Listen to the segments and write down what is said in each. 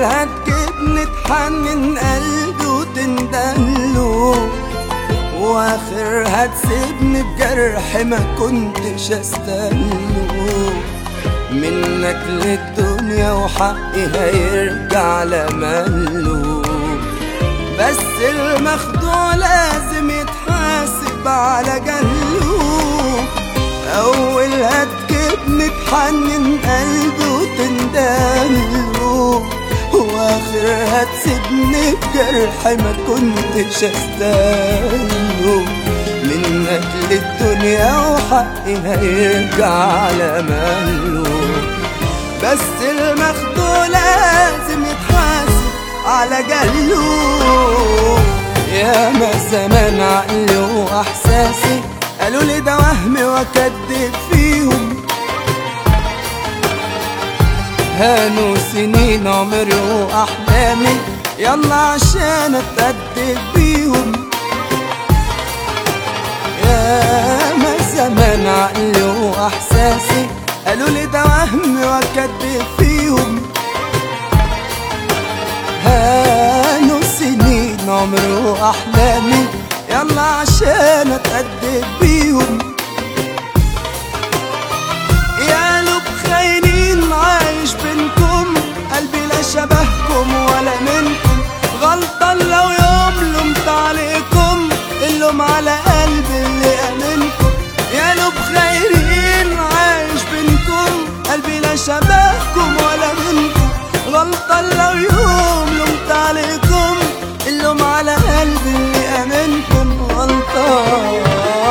هتجيبني تحنن قلبي وتندهله واخر هتسيبني بجرح ما كنتش استنه منك للدنيا وحقي هيرجع لماله بس المخدوع لازم يتحاسب على جهله اول هتجيبني تحنن قلبي وتندهله واخر هتسيبني بجرح ما كنتش استاهله منك للدنيا وحقي هيرجع لماله بس المخدوع لازم يتحاسب على جهله يا ما زمان عقلي واحساسي قالوا لي ده وهم واكدب فيهم هانوا سنين عمري واحلامي يلا عشان اتأدب بيهم يا ما زمان عقلي واحساسي قالوا لي ده وهم واكدب فيهم هانوا سنين عمري واحلامي يلا عشان اتأدب بيهم يا لب خاينين عايش بينكم قلبي لا شبهكم ولا منكم غلطة لو يوم لومت عليكم اللوم على قلبي اللي امنكم يا لب خاينين عايش بينكم قلبي لا شبهكم ولا منكم غلطة لو يوم لومت عليكم اللوم على قلبي اللي امنكم غلطان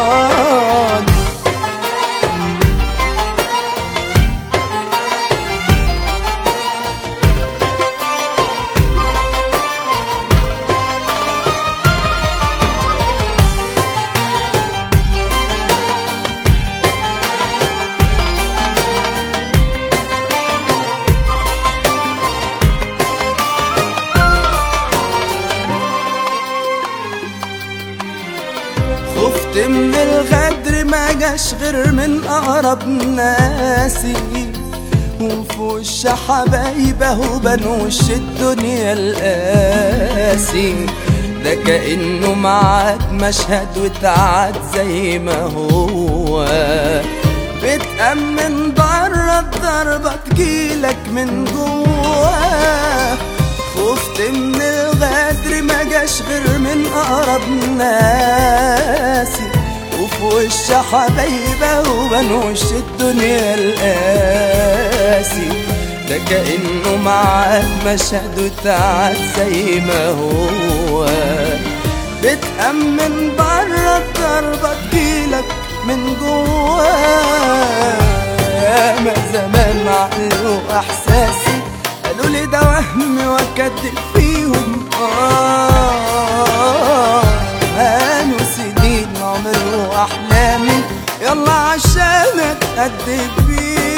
خفت من الغدر ما جاش غير من اقرب ناسي وفي وش حبايبه وبان وش الدنيا القاسي ده كأنه معاك مشهد وتعاد زي ما هو بتأمن بره الضربة تجيلك من جواه خفت من الغدر ما جاش غير من اقرب ناسي وفي وش حبايبه وبان وش الدنيا القاسي ده كأنه معاك مشهد وتعاد زي ما هو بتأمن بره الضربة تجيلك من جواه ما زمان عقلي واحساسي قالوا لي ده وهم واكدب فيهم آه هانوا سنين عمري واحلامي يلا عشان اتأدب بيهم